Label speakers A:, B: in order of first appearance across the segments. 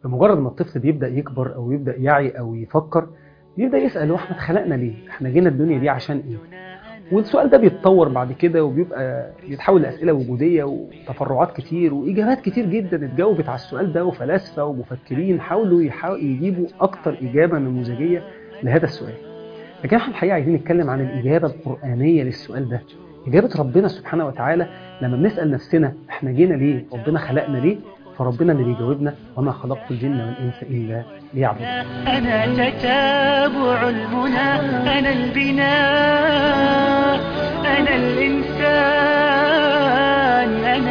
A: بمجرد ما الطفل بيبدا يكبر او يبدا يعي او يفكر بيبدا يسال هو احنا اتخلقنا ليه احنا جينا الدنيا دي عشان ايه والسؤال ده بيتطور بعد كده وبيبقى بيتحول لاسئله وجوديه وتفرعات كتير واجابات كتير جدا اتجاوبت على السؤال ده وفلاسفه ومفكرين حاولوا يحاول يجيبوا اكتر اجابه نموذجيه لهذا السؤال لكن احنا الحقيقه عايزين نتكلم عن الاجابه القرانيه للسؤال ده اجابه ربنا سبحانه وتعالى لما بنسال نفسنا احنا جينا ليه ربنا خلقنا ليه فربنا اللي بيجاوبنا وما خلقت الجن والانس الا ليعبدون
B: أنا تتابع المنى أنا البناء أنا الإنسان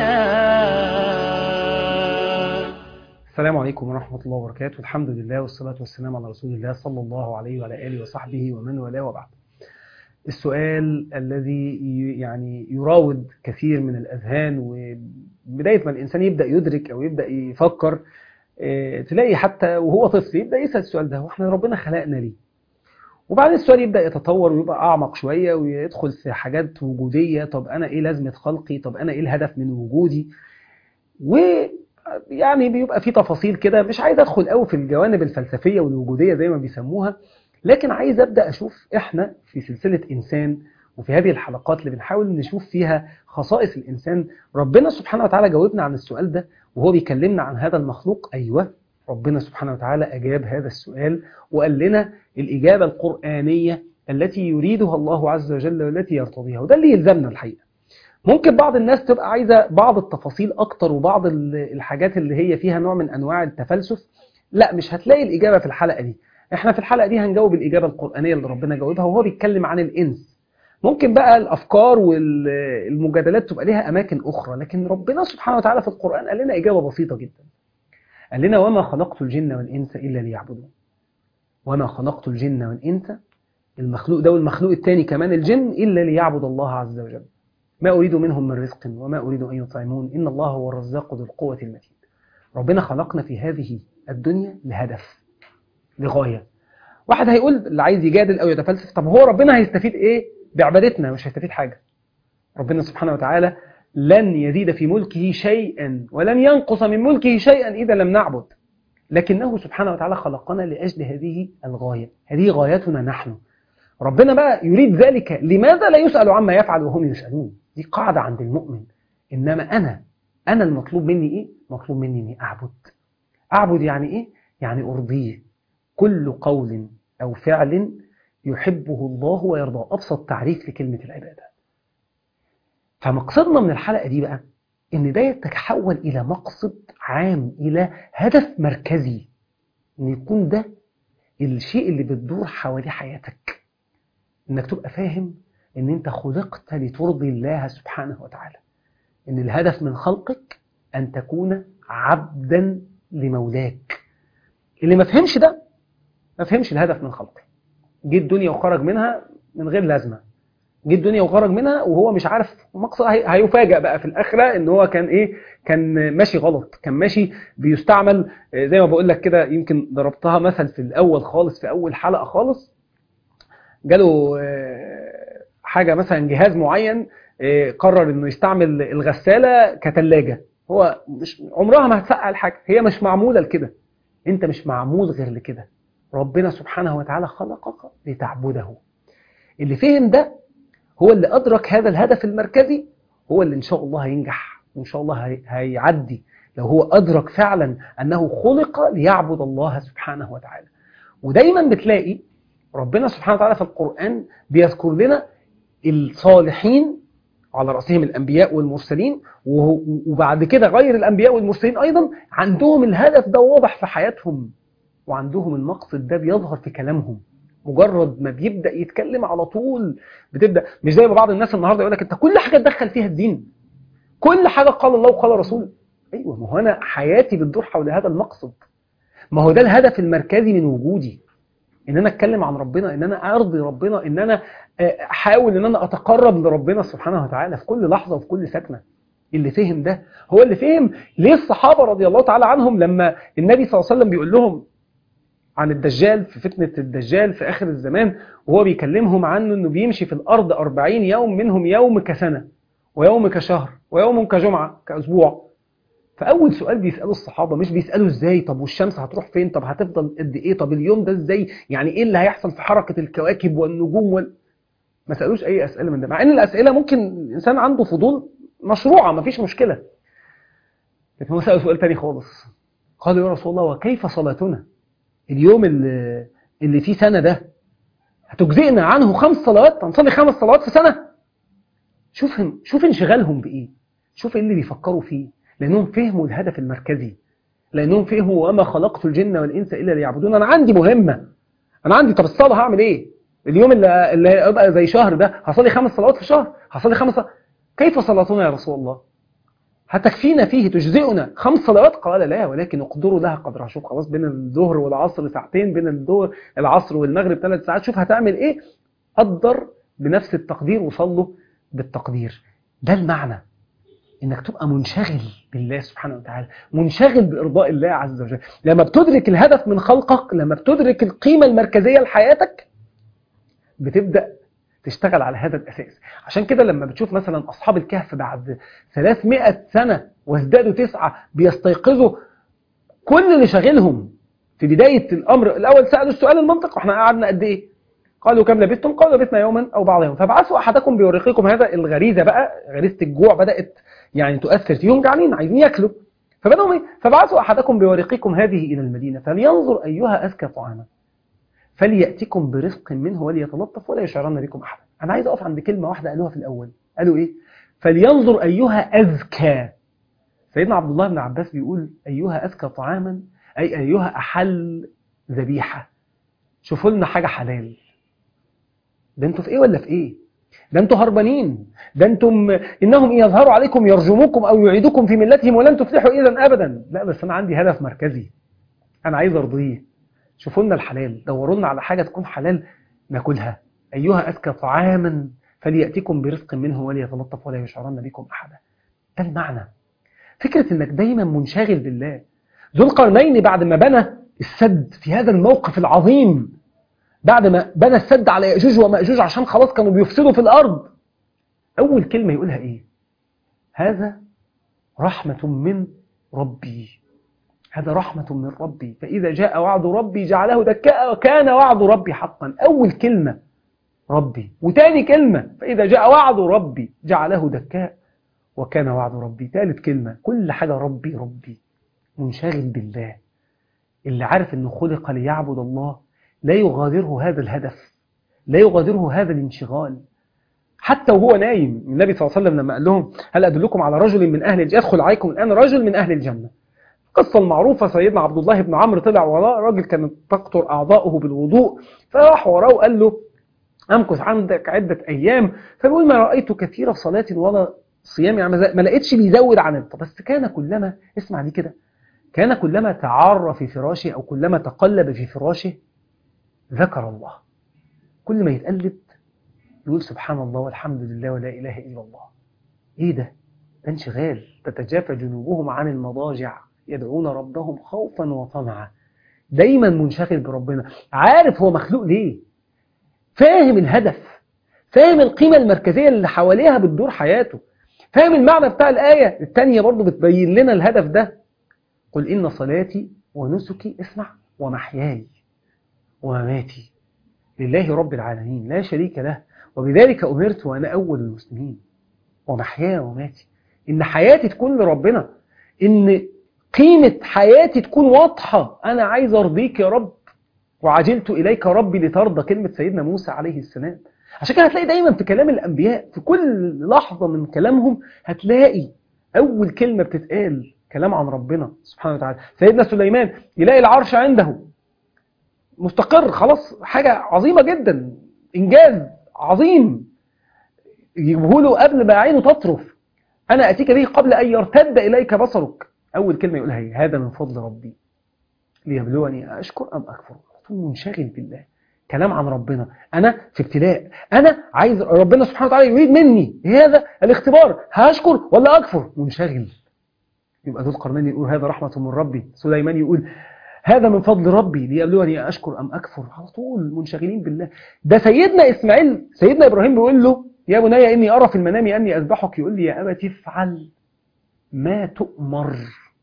B: أنا
A: السلام عليكم ورحمة الله وبركاته الحمد لله والصلاة والسلام على رسول الله صلى الله عليه وعلى آله وصحبه ومن والاه وبعد السؤال الذي ي- يعني يراود كثير من الأذهان وبداية ما الإنسان يبدأ يدرك أو يبدأ يفكر آه، تلاقي حتى وهو طفل يبدأ يسأل السؤال ده واحنا ربنا خلقنا ليه وبعدين السؤال يبدأ يتطور ويبقى أعمق شوية ويدخل في حاجات وجودية طب أنا إيه لازمة خلقي طب أنا إيه الهدف من وجودي ويعني بيبقى في تفاصيل كده مش عايز أدخل قوي في الجوانب الفلسفية والوجودية زي ما بيسموها لكن عايز أبدأ أشوف إحنا في سلسلة إنسان وفي هذه الحلقات اللي بنحاول نشوف فيها خصائص الإنسان ربنا سبحانه وتعالى جاوبنا عن السؤال ده وهو بيكلمنا عن هذا المخلوق أيوة ربنا سبحانه وتعالى أجاب هذا السؤال وقال لنا الإجابة القرآنية التي يريدها الله عز وجل والتي يرتضيها وده اللي يلزمنا الحقيقة ممكن بعض الناس تبقى عايزة بعض التفاصيل أكتر وبعض ال- الحاجات اللي هي فيها نوع من أنواع التفلسف لا مش هتلاقي الإجابة في الحلقة دي احنا في الحلقة دي هنجاوب الإجابة القرآنية اللي ربنا جاوبها وهو بيتكلم عن الإنس ممكن بقى الأفكار والمجادلات تبقى ليها أماكن أخرى لكن ربنا سبحانه وتعالى في القرآن قال لنا إجابة بسيطة جدا قال لنا وما خلقت الجن والإنس إلا ليعبدون وما خلقت الجن والإنس المخلوق ده والمخلوق الثاني كمان الجن إلا ليعبد الله عز وجل ما أريد منهم من رزق وما أريد أن يطعمون إن الله هو الرزاق ذو القوة المتين ربنا خلقنا في هذه الدنيا لهدف لغاية واحد هيقول اللي عايز يجادل أو يتفلسف طب هو ربنا هيستفيد إيه بعبادتنا مش هيستفيد حاجة ربنا سبحانه وتعالى لن يزيد في ملكه شيئا ولن ينقص من ملكه شيئا إذا لم نعبد لكنه سبحانه وتعالى خلقنا لأجل هذه الغاية هذه غايتنا نحن ربنا بقى يريد ذلك لماذا لا يسأل عما يفعل وهم يسألون دي قاعدة عند المؤمن إنما أنا أنا المطلوب مني إيه؟ مطلوب مني إني أعبد أعبد يعني إيه؟ يعني أرضيه كل قول أو فعل يحبه الله ويرضاه أبسط تعريف لكلمة العبادة فمقصدنا من الحلقة دي بقى إن ده يتحول إلى مقصد عام إلى هدف مركزي إن يكون ده الشيء اللي بتدور حواليه حياتك إنك تبقى فاهم إن أنت خلقت لترضي الله سبحانه وتعالى إن الهدف من خلقك أن تكون عبدا لمولاك اللي ما فهمش ده ما فهمش الهدف من خلقه جه الدنيا وخرج منها من غير لازمه جه الدنيا وخرج منها وهو مش عارف مقصد هي- هيفاجئ بقى في الاخره ان هو كان ايه كان ماشي غلط كان ماشي بيستعمل آه، زي ما بقول لك كده يمكن ضربتها مثل في الاول خالص في اول حلقه خالص جاله آه، حاجه مثلا جهاز معين آه، قرر انه يستعمل الغساله كثلاجه هو مش عمرها ما هتسقع الحاجه هي مش معموله لكده انت مش معمول غير لكده ربنا سبحانه وتعالى خلقك لتعبده اللي فهم ده هو اللي أدرك هذا الهدف المركزي هو اللي إن شاء الله هينجح وإن شاء الله هي- هيعدي لو هو أدرك فعلا أنه خلق ليعبد الله سبحانه وتعالى ودايما بتلاقي ربنا سبحانه وتعالى في القرآن بيذكر لنا الصالحين على رأسهم الأنبياء والمرسلين وهو- وبعد كده غير الأنبياء والمرسلين أيضا عندهم الهدف ده واضح في حياتهم وعندهم المقصد ده بيظهر في كلامهم مجرد ما بيبدا يتكلم على طول بتبدا مش زي ما بعض الناس النهارده يقول لك انت كل حاجه تدخل فيها الدين كل حاجه قال الله وقال رسول ايوه ما هو انا حياتي بتدور حول هذا المقصد ما هو ده الهدف المركزي من وجودي ان انا اتكلم عن ربنا ان انا ارضي ربنا ان انا آه، احاول ان انا اتقرب لربنا سبحانه وتعالى في كل لحظه وفي كل سكنه اللي فهم ده هو اللي فهم ليه الصحابه رضي الله تعالى عنهم لما النبي صلى الله عليه وسلم بيقول لهم عن الدجال في فتنة الدجال في آخر الزمان وهو بيكلمهم عنه أنه بيمشي في الأرض أربعين يوم منهم يوم كسنة ويوم كشهر ويوم كجمعة كأسبوع فاول سؤال بيساله الصحابه مش بيسالوا ازاي طب والشمس هتروح فين طب هتفضل قد ايه طب اليوم ده ازاي يعني ايه اللي هيحصل في حركه الكواكب والنجوم وال... ما سالوش اي اسئله من ده مع ان الاسئله ممكن الانسان عنده فضول مشروعه مفيش مشكله لكن هو سال سؤال تاني خالص قالوا يا رسول الله وكيف صلاتنا اليوم اللي, اللي فيه سنه ده هتجزئنا عنه خمس صلوات هنصلي خمس صلوات في سنه شوف شوف انشغالهم بايه شوف ايه اللي بيفكروا فيه لانهم فهموا الهدف المركزي لانهم فهموا وما خلقت الجن والانس الا ليعبدون انا عندي مهمه انا عندي طب الصلاه هعمل ايه اليوم اللي اللي هيبقى زي شهر ده هصلي خمس صلوات في شهر هصلي خمس صلوات. كيف صلاتنا يا رسول الله هتكفينا فيه تجزئنا خمس صلوات قال لا ولكن اقدروا لها قدرها شوف خلاص بين الظهر والعصر ساعتين بين الظهر العصر والمغرب ثلاث ساعات شوف هتعمل ايه قدر بنفس التقدير وصلوا بالتقدير ده المعنى انك تبقى منشغل بالله سبحانه وتعالى منشغل بارضاء الله عز وجل لما بتدرك الهدف من خلقك لما بتدرك القيمه المركزيه لحياتك بتبدا تشتغل على هذا الاساس عشان كده لما بتشوف مثلا اصحاب الكهف بعد 300 سنه وازدادوا تسعه بيستيقظوا كل اللي شاغلهم في بدايه الامر الاول سالوا السؤال المنطقي واحنا قعدنا قد ايه قالوا كم لبثتم قالوا لبثنا يوما او بعض يوم فبعثوا احدكم بورقكم هذا الغريزه بقى غريزه الجوع بدات يعني تؤثر فيهم جعانين عايزين ياكلوا فبدأوا ايه فبعثوا احدكم بورقكم هذه الى المدينه فلينظر ايها ازكى طعاما فلياتكم برزق منه وليتلطف ولا يشعرن بكم احدا انا عايز اقف عند كلمه واحده قالوها في الاول قالوا ايه فلينظر ايها ازكى سيدنا عبد الله بن عباس بيقول ايها ازكى طعاما اي ايها احل ذبيحه شوفوا لنا حاجه حلال ده انتوا في ايه ولا في ايه ده انتوا هربانين ده انتم انهم ان يظهروا عليكم يرجموكم او يعيدوكم في ملتهم ولن تفلحوا اذا ابدا لا بس انا عندي هدف مركزي انا عايز ارضيه شوفوا لنا الحلال دوروا لنا على حاجه تكون حلال ناكلها ايها اذكى طعاما فلياتكم برزق منه وليتلطف ولا يشعرن بكم احدا ده المعنى فكره انك دايما منشغل بالله ذو القرنين بعد ما بنى السد في هذا الموقف العظيم بعد ما بنى السد على يأجوج ومأجوج عشان خلاص كانوا بيفسدوا في الأرض أول كلمة يقولها إيه هذا رحمة من ربي هذا رحمة من ربي فإذا جاء وعد ربي جعله دكاء وكان وعد ربي حقا أول كلمة ربي وتاني كلمة فإذا جاء وعد ربي جعله دكاء وكان وعد ربي ثالث كلمة كل حاجة ربي ربي منشغل بالله اللي عارف أنه خلق ليعبد الله لا يغادره هذا الهدف لا يغادره هذا الانشغال حتى وهو نايم النبي صلى الله عليه وسلم لما قال لهم هل أدلكم على رجل من أهل الجنة يدخل عليكم الآن رجل من أهل الجنة القصة المعروفة سيدنا عبد الله بن عمرو طلع وراه راجل كانت تقطر أعضاؤه بالوضوء فراح وراه وقال له أمكث عندك عدة أيام فبيقول ما رأيت كثير صلاة ولا صيام يعني ما لقيتش بيزود عن الطب بس كان كلما اسمع دي كده كان كلما تعار في فراشه أو كلما تقلب في فراشه ذكر الله كل ما يتقلب يقول سبحان الله والحمد لله ولا إله إلا الله إيه ده؟ ده انشغال تتجافى جنوبهم عن المضاجع يدعون ربهم خوفا وطمعا دايما منشغل بربنا عارف هو مخلوق ليه فاهم الهدف فاهم القيمة المركزية اللي حواليها بتدور حياته فاهم المعنى بتاع الآية التانية برضو بتبين لنا الهدف ده قل إن صلاتي ونسكي اسمع ومحياي ومماتي لله رب العالمين لا شريك له وبذلك أمرت وأنا أول المسلمين ومحياي ومماتي إن حياتي تكون لربنا إن قيمة حياتي تكون واضحة أنا عايز أرضيك يا رب وعجلت إليك ربي لترضى كلمة سيدنا موسى عليه السلام عشان كده هتلاقي دايما في كلام الأنبياء في كل لحظة من كلامهم هتلاقي أول كلمة بتتقال كلام عن ربنا سبحانه وتعالى سيدنا سليمان يلاقي العرش عنده مستقر خلاص حاجة عظيمة جدا إنجاز عظيم يجيبه له قبل ما عينه تطرف أنا أتيك به قبل أن يرتد إليك بصرك أول كلمة يقولها هي هذا من فضل ربي ليبلوني أشكر أم أكفر منشغل بالله كلام عن ربنا أنا في ابتلاء أنا عايز ربنا سبحانه وتعالى يريد مني هذا الاختبار هشكر ولا أكفر منشغل يبقى ذو القرنين يقول هذا رحمة من ربي سليمان يقول هذا من فضل ربي ليبلوني أشكر أم أكفر على طول منشغلين بالله ده سيدنا إسماعيل سيدنا إبراهيم بيقول له يا بني إني أرى في المنام أني أذبحك يقول لي يا أبت افعل ما تؤمر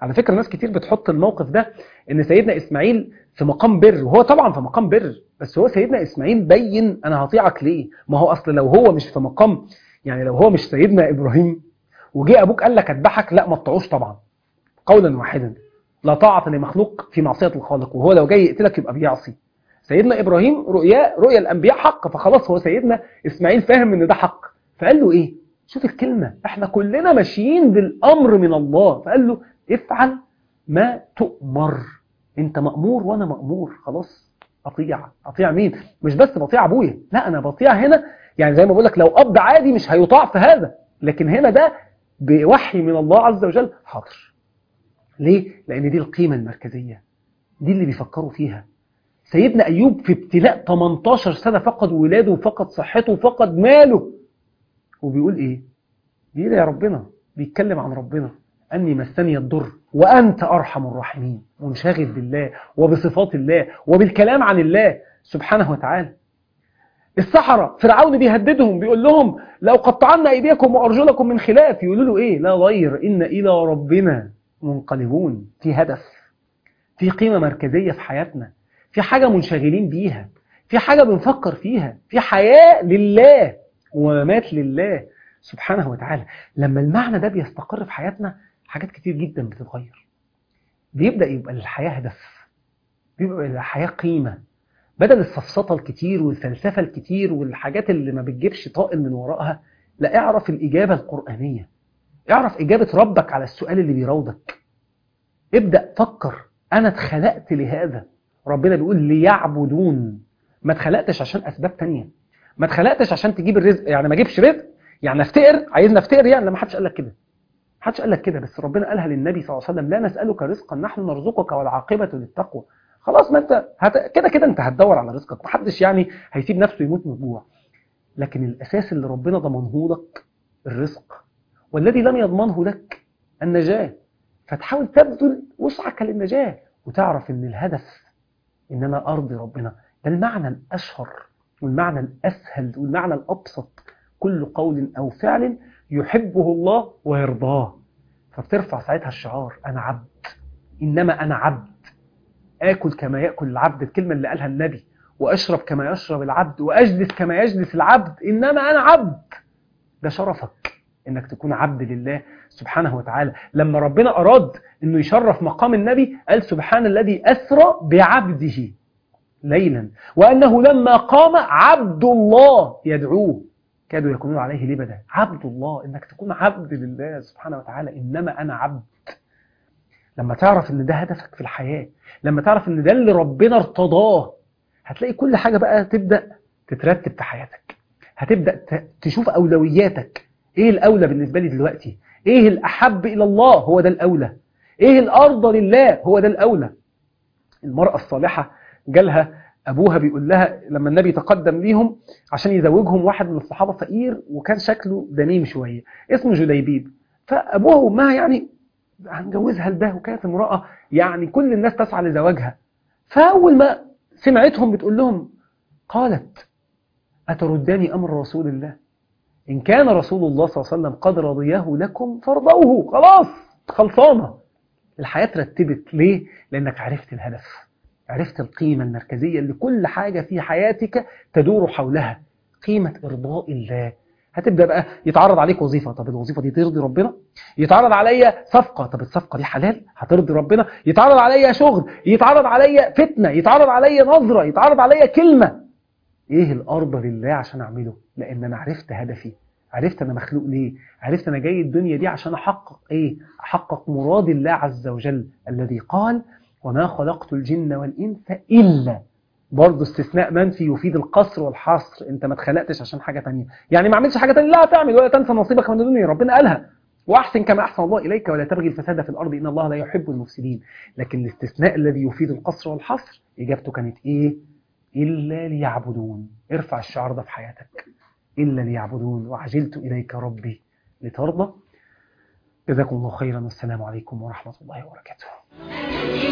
A: على فكره ناس كتير بتحط الموقف ده ان سيدنا اسماعيل في مقام بر وهو طبعا في مقام بر بس هو سيدنا اسماعيل بين انا هطيعك ليه ما هو اصل لو هو مش في مقام يعني لو هو مش سيدنا ابراهيم وجه ابوك قال لك اذبحك لا ما تطيعوش طبعا قولا واحدا لا طاعه لمخلوق في معصيه الخالق وهو لو جاي يقتلك يبقى بيعصي سيدنا ابراهيم رؤيا رؤيا الانبياء حق فخلاص هو سيدنا اسماعيل فاهم ان ده حق فقال له ايه شوف الكلمه احنا كلنا ماشيين بالامر من الله فقال له افعل ما تؤمر انت مامور وانا مامور خلاص اطيع اطيع مين مش بس بطيع ابويا لا انا بطيع هنا يعني زي ما بقول لك لو اب عادي مش هيطاع في هذا لكن هنا ده بوحي من الله عز وجل حاضر ليه لان دي القيمه المركزيه دي اللي بيفكروا فيها سيدنا أيوب في ابتلاء 18 سنة فقد ولاده وفقد صحته وفقد ماله وبيقول إيه بيقول يا ربنا بيتكلم عن ربنا أني مسني الضر وأنت أرحم الراحمين منشغل بالله وبصفات الله وبالكلام عن الله سبحانه وتعالى السحرة فرعون بيهددهم بيقول لهم لو قطعنا أيديكم وأرجلكم من خلاف يقولوا له إيه لا غير إن إلى ربنا منقلبون في هدف في قيمة مركزية في حياتنا في حاجة منشغلين بيها في حاجة بنفكر فيها في حياة لله وممات لله سبحانه وتعالى لما المعنى ده بيستقر في حياتنا حاجات كتير جدا بتتغير بيبدأ يبقى للحياة هدف بيبقى للحياة قيمة بدل السفسطة الكتير والفلسفة الكتير والحاجات اللي ما بتجيبش طائل من وراءها لا اعرف الإجابة القرآنية اعرف إجابة ربك على السؤال اللي بيراودك ابدأ فكر أنا اتخلقت لهذا ربنا بيقول ليعبدون ما اتخلقتش عشان اسباب تانية ما اتخلقتش عشان تجيب الرزق يعني ما اجيبش رزق يعني افتقر عايزنا افتقر يعني ما حدش قال لك كده ما حدش قال لك كده بس ربنا قالها للنبي صلى الله عليه وسلم لا نسالك رزقا نحن نرزقك والعاقبه للتقوى خلاص ما انت هت... كده كده انت هتدور على رزقك ما حدش يعني هيسيب نفسه يموت من الجوع لكن الاساس اللي ربنا ضمنه لك الرزق والذي لم يضمنه لك النجاه فتحاول تبذل وسعك للنجاه وتعرف ان الهدف ان انا ارضي ربنا ده المعنى الاشهر والمعنى الاسهل والمعنى الابسط كل قول او فعل يحبه الله ويرضاه فبترفع ساعتها الشعار انا عبد انما انا عبد اكل كما ياكل العبد الكلمه اللي قالها النبي واشرب كما يشرب العبد واجلس كما يجلس العبد انما انا عبد ده شرفك انك تكون عبد لله سبحانه وتعالى لما ربنا اراد انه يشرف مقام النبي قال سبحان الذي اسرى بعبده ليلا وانه لما قام عبد الله يدعوه كادوا يكونون عليه لبدا عبد الله انك تكون عبد لله سبحانه وتعالى انما انا عبد لما تعرف ان ده هدفك في الحياه لما تعرف ان ده اللي ربنا ارتضاه هتلاقي كل حاجه بقى تبدا تترتب في حياتك هتبدا تشوف اولوياتك ايه الاولى بالنسبه لي دلوقتي ايه الاحب الى الله هو ده الاولى ايه الارضى لله هو ده الاولى المراه الصالحه جالها ابوها بيقول لها لما النبي تقدم ليهم عشان يزوجهم واحد من الصحابه فقير وكان شكله دميم شويه اسمه جليبيب فابوها وامها يعني هنجوزها لده وكانت امراه يعني كل الناس تسعى لزواجها فاول ما سمعتهم بتقول لهم قالت اترداني امر رسول الله إن كان رسول الله صلى الله عليه وسلم قد رضيه لكم فارضوه خلاص خلصانة الحياة ترتبت ليه؟ لأنك عرفت الهدف عرفت القيمة المركزية اللي كل حاجة في حياتك تدور حولها قيمة إرضاء الله هتبدأ بقى يتعرض عليك وظيفة طب الوظيفة دي ترضي ربنا يتعرض عليا صفقة طب الصفقة دي حلال هترضي ربنا يتعرض عليا شغل يتعرض عليا فتنة يتعرض عليا نظرة يتعرض عليا كلمة ايه الارض لله عشان اعمله لان انا عرفت هدفي عرفت انا مخلوق ليه عرفت انا جاي الدنيا دي عشان احقق ايه احقق مراد الله عز وجل الذي قال وما خلقت الجن والانس الا برضه استثناء منفي يفيد القصر والحصر انت ما اتخلقتش عشان حاجه تانية يعني ما عملتش حاجه تانية لا تعمل ولا تنسى نصيبك من الدنيا ربنا قالها واحسن كما احسن الله اليك ولا تبغي الفساد في الارض ان الله لا يحب المفسدين لكن الاستثناء الذي يفيد القصر والحصر اجابته كانت ايه إلا ليعبدون ارفع الشعار ده في حياتك إلا ليعبدون وعجلت إليك ربي لترضى جزاكم الله خيرا والسلام عليكم ورحمة الله وبركاته